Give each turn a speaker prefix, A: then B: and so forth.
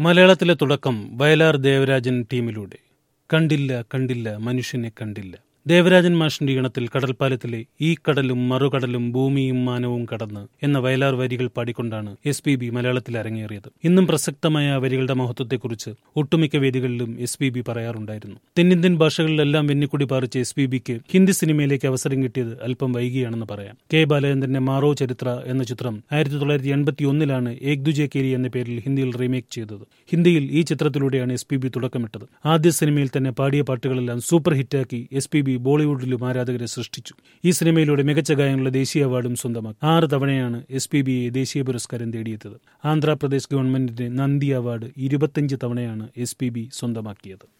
A: മലയാളത്തിലെ തുടക്കം വയലാർ ദേവരാജൻ ടീമിലൂടെ കണ്ടില്ല കണ്ടില്ല മനുഷ്യനെ കണ്ടില്ല ദേവരാജൻ മാഷിന്റെ ഈണത്തിൽ കടൽപ്പാലത്തിലെ ഈ കടലും മറുകടലും ഭൂമിയും മാനവും കടന്ന് എന്ന വയലാർ വരികൾ പാടിക്കൊണ്ടാണ് എസ് പി ബി മലയാളത്തിൽ അരങ്ങേറിയത് ഇന്നും പ്രസക്തമായ ആ വരികളുടെ മഹത്വത്തെക്കുറിച്ച് ഒട്ടുമിക്ക വേദികളിലും എസ് പി ബി പറയാറുണ്ടായിരുന്നു തെന്നിന്ത്യൻ ഭാഷകളിലെല്ലാം വെന്നിക്കുടി പാറിച്ച എസ് പി ബിക്ക് ഹിന്ദി സിനിമയിലേക്ക് അവസരം കിട്ടിയത് അല്പം വൈകിയാണെന്ന് പറയാം കെ ബാലചന്ദ്രന്റെ മാറോ ചരിത്ര എന്ന ചിത്രം ആയിരത്തി തൊള്ളായിരത്തി എൺപത്തി ഒന്നിലാണ് ഏക് ദുജെ കേരി എന്ന പേരിൽ ഹിന്ദിയിൽ റീമേക്ക് ചെയ്തത് ഹിന്ദിയിൽ ഈ ചിത്രത്തിലൂടെയാണ് എസ് പി ബി തുടക്കമിട്ടത് ആദ്യ സിനിമയിൽ തന്നെ പാടിയ പാട്ടുകളെല്ലാം സൂപ്പർ ഹിറ്റാക്കി എസ് പി ബി ബോളിവുഡിലും ആരാധകരെ സൃഷ്ടിച്ചു ഈ സിനിമയിലൂടെ മികച്ച ഗായനുള്ള ദേശീയ അവാർഡും സ്വന്തമാക്കി ആറ് തവണയാണ് എസ് പി ബിയെ ദേശീയ പുരസ്കാരം തേടിയെത്തത് ആന്ധ്രാപ്രദേശ് ഗവൺമെന്റിന്റെ നന്ദി അവാർഡ് ഇരുപത്തിയഞ്ച് തവണയാണ് എസ് പി ബി സ്വന്തമാക്കിയത്